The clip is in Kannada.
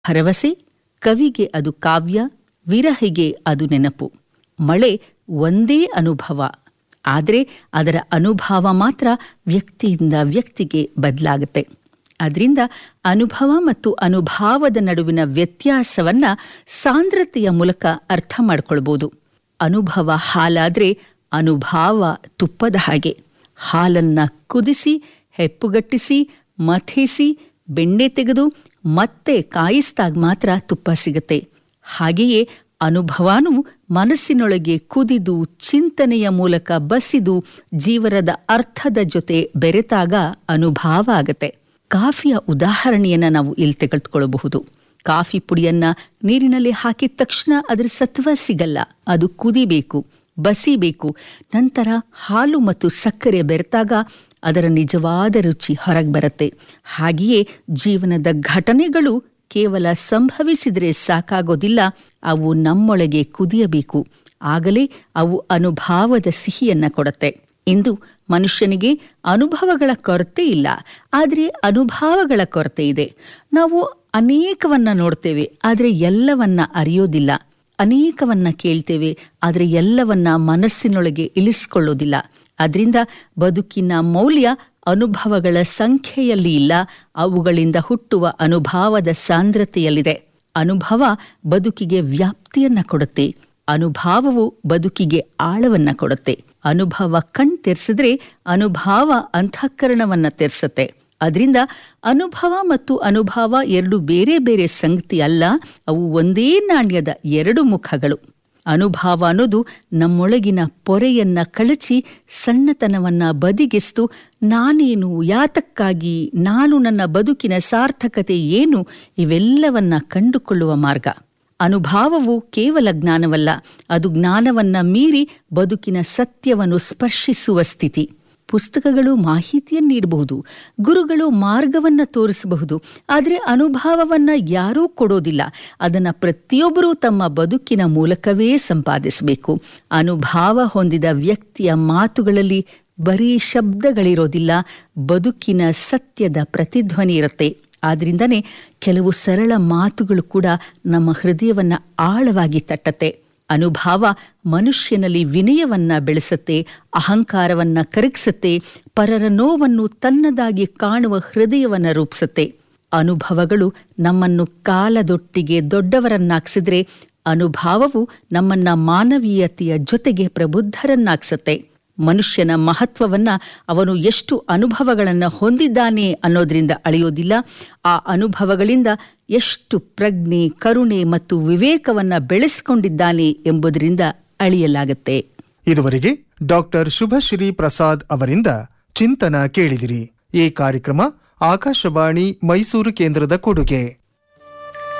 ಭರವಸೆ ಕವಿಗೆ ಅದು ಕಾವ್ಯ ವಿರಹಿಗೆ ಅದು ನೆನಪು ಮಳೆ ಒಂದೇ ಅನುಭವ ಆದರೆ ಅದರ ಅನುಭವ ಮಾತ್ರ ವ್ಯಕ್ತಿಯಿಂದ ವ್ಯಕ್ತಿಗೆ ಬದಲಾಗುತ್ತೆ ಅದರಿಂದ ಅನುಭವ ಮತ್ತು ಅನುಭಾವದ ನಡುವಿನ ವ್ಯತ್ಯಾಸವನ್ನ ಸಾಂದ್ರತೆಯ ಮೂಲಕ ಅರ್ಥ ಮಾಡ್ಕೊಳ್ಬೋದು ಅನುಭವ ಹಾಲಾದ್ರೆ ಅನುಭಾವ ತುಪ್ಪದ ಹಾಗೆ ಹಾಲನ್ನ ಕುದಿಸಿ ಹೆಪ್ಪುಗಟ್ಟಿಸಿ ಮಥಿಸಿ ಬೆಣ್ಣೆ ತೆಗೆದು ಮತ್ತೆ ಕಾಯಿಸಿದಾಗ ಮಾತ್ರ ತುಪ್ಪ ಸಿಗುತ್ತೆ ಹಾಗೆಯೇ ಅನುಭವನೂ ಮನಸ್ಸಿನೊಳಗೆ ಕುದಿದು ಚಿಂತನೆಯ ಮೂಲಕ ಬಸಿದು ಜೀವನದ ಅರ್ಥದ ಜೊತೆ ಬೆರೆತಾಗ ಅನುಭವ ಆಗತ್ತೆ ಕಾಫಿಯ ಉದಾಹರಣೆಯನ್ನ ನಾವು ಇಲ್ಲಿ ತೆಗೆದುಕೊಳ್ಳಬಹುದು ಕಾಫಿ ಪುಡಿಯನ್ನ ನೀರಿನಲ್ಲಿ ಹಾಕಿದ ತಕ್ಷಣ ಅದರ ಸತ್ವ ಸಿಗಲ್ಲ ಅದು ಕುದಿಬೇಕು ಬಸಿಬೇಕು ನಂತರ ಹಾಲು ಮತ್ತು ಸಕ್ಕರೆ ಬೆರೆತಾಗ ಅದರ ನಿಜವಾದ ರುಚಿ ಹೊರಗೆ ಬರುತ್ತೆ ಹಾಗೆಯೇ ಜೀವನದ ಘಟನೆಗಳು ಕೇವಲ ಸಂಭವಿಸಿದರೆ ಸಾಕಾಗೋದಿಲ್ಲ ಅವು ನಮ್ಮೊಳಗೆ ಕುದಿಯಬೇಕು ಆಗಲೇ ಅವು ಅನುಭಾವದ ಸಿಹಿಯನ್ನ ಕೊಡುತ್ತೆ ಇಂದು ಮನುಷ್ಯನಿಗೆ ಅನುಭವಗಳ ಕೊರತೆ ಇಲ್ಲ ಆದರೆ ಅನುಭವಗಳ ಕೊರತೆ ಇದೆ ನಾವು ಅನೇಕವನ್ನ ನೋಡ್ತೇವೆ ಆದರೆ ಎಲ್ಲವನ್ನ ಅರಿಯೋದಿಲ್ಲ ಅನೇಕವನ್ನ ಕೇಳ್ತೇವೆ ಆದರೆ ಎಲ್ಲವನ್ನ ಮನಸ್ಸಿನೊಳಗೆ ಇಳಿಸ್ಕೊಳ್ಳೋದಿಲ್ಲ ಅದರಿಂದ ಬದುಕಿನ ಮೌಲ್ಯ ಅನುಭವಗಳ ಸಂಖ್ಯೆಯಲ್ಲಿ ಇಲ್ಲ ಅವುಗಳಿಂದ ಹುಟ್ಟುವ ಅನುಭವದ ಸಾಂದ್ರತೆಯಲ್ಲಿದೆ ಅನುಭವ ಬದುಕಿಗೆ ವ್ಯಾಪ್ತಿಯನ್ನ ಕೊಡುತ್ತೆ ಅನುಭಾವವು ಬದುಕಿಗೆ ಆಳವನ್ನ ಕೊಡುತ್ತೆ ಅನುಭವ ಕಣ್ ತೆರೆಸಿದ್ರೆ ಅನುಭಾವ ಅಂತಃಕರಣವನ್ನ ತೆರೆಸುತ್ತೆ ಅದರಿಂದ ಅನುಭವ ಮತ್ತು ಅನುಭವ ಎರಡು ಬೇರೆ ಬೇರೆ ಸಂಗತಿ ಅಲ್ಲ ಅವು ಒಂದೇ ನಾಣ್ಯದ ಎರಡು ಮುಖಗಳು ಅನುಭವ ಅನ್ನೋದು ನಮ್ಮೊಳಗಿನ ಪೊರೆಯನ್ನ ಕಳಚಿ ಸಣ್ಣತನವನ್ನ ಬದಿಗೆಸ್ತು ನಾನೇನು ಯಾತಕ್ಕಾಗಿ ನಾನು ನನ್ನ ಬದುಕಿನ ಸಾರ್ಥಕತೆ ಏನು ಇವೆಲ್ಲವನ್ನ ಕಂಡುಕೊಳ್ಳುವ ಮಾರ್ಗ ಅನುಭಾವವು ಕೇವಲ ಜ್ಞಾನವಲ್ಲ ಅದು ಜ್ಞಾನವನ್ನ ಮೀರಿ ಬದುಕಿನ ಸತ್ಯವನ್ನು ಸ್ಪರ್ಶಿಸುವ ಸ್ಥಿತಿ ಪುಸ್ತಕಗಳು ಮಾಹಿತಿಯನ್ನು ನೀಡಬಹುದು ಗುರುಗಳು ಮಾರ್ಗವನ್ನ ತೋರಿಸಬಹುದು ಆದರೆ ಅನುಭವವನ್ನ ಯಾರೂ ಕೊಡೋದಿಲ್ಲ ಅದನ್ನ ಪ್ರತಿಯೊಬ್ಬರೂ ತಮ್ಮ ಬದುಕಿನ ಮೂಲಕವೇ ಸಂಪಾದಿಸಬೇಕು ಅನುಭವ ಹೊಂದಿದ ವ್ಯಕ್ತಿಯ ಮಾತುಗಳಲ್ಲಿ ಬರೀ ಶಬ್ದಗಳಿರೋದಿಲ್ಲ ಬದುಕಿನ ಸತ್ಯದ ಪ್ರತಿಧ್ವನಿ ಇರುತ್ತೆ ಆದ್ರಿಂದನೇ ಕೆಲವು ಸರಳ ಮಾತುಗಳು ಕೂಡ ನಮ್ಮ ಹೃದಯವನ್ನ ಆಳವಾಗಿ ತಟ್ಟತ್ತೆ ಅನುಭವ ಮನುಷ್ಯನಲ್ಲಿ ವಿನಯವನ್ನ ಬೆಳೆಸುತ್ತೆ ಅಹಂಕಾರವನ್ನ ಕರಗಿಸುತ್ತೆ ಪರರ ನೋವನ್ನು ತನ್ನದಾಗಿ ಕಾಣುವ ಹೃದಯವನ್ನ ರೂಪಿಸುತ್ತೆ ಅನುಭವಗಳು ನಮ್ಮನ್ನು ಕಾಲದೊಟ್ಟಿಗೆ ದೊಡ್ಡವರನ್ನಾಗ್ಸಿದ್ರೆ ಅನುಭವವು ನಮ್ಮನ್ನ ಮಾನವೀಯತೆಯ ಜೊತೆಗೆ ಪ್ರಬುದ್ಧರನ್ನಾಗ್ಸುತ್ತೆ ಮನುಷ್ಯನ ಮಹತ್ವವನ್ನ ಅವನು ಎಷ್ಟು ಅನುಭವಗಳನ್ನು ಹೊಂದಿದ್ದಾನೆ ಅನ್ನೋದ್ರಿಂದ ಅಳೆಯೋದಿಲ್ಲ ಆ ಅನುಭವಗಳಿಂದ ಎಷ್ಟು ಪ್ರಜ್ಞೆ ಕರುಣೆ ಮತ್ತು ವಿವೇಕವನ್ನ ಬೆಳೆಸಿಕೊಂಡಿದ್ದಾನೆ ಎಂಬುದರಿಂದ ಅಳಿಯಲಾಗತ್ತೆ ಇದುವರೆಗೆ ಡಾಕ್ಟರ್ ಶುಭಶ್ರೀ ಪ್ರಸಾದ್ ಅವರಿಂದ ಚಿಂತನ ಕೇಳಿದಿರಿ ಈ ಕಾರ್ಯಕ್ರಮ ಆಕಾಶವಾಣಿ ಮೈಸೂರು ಕೇಂದ್ರದ ಕೊಡುಗೆ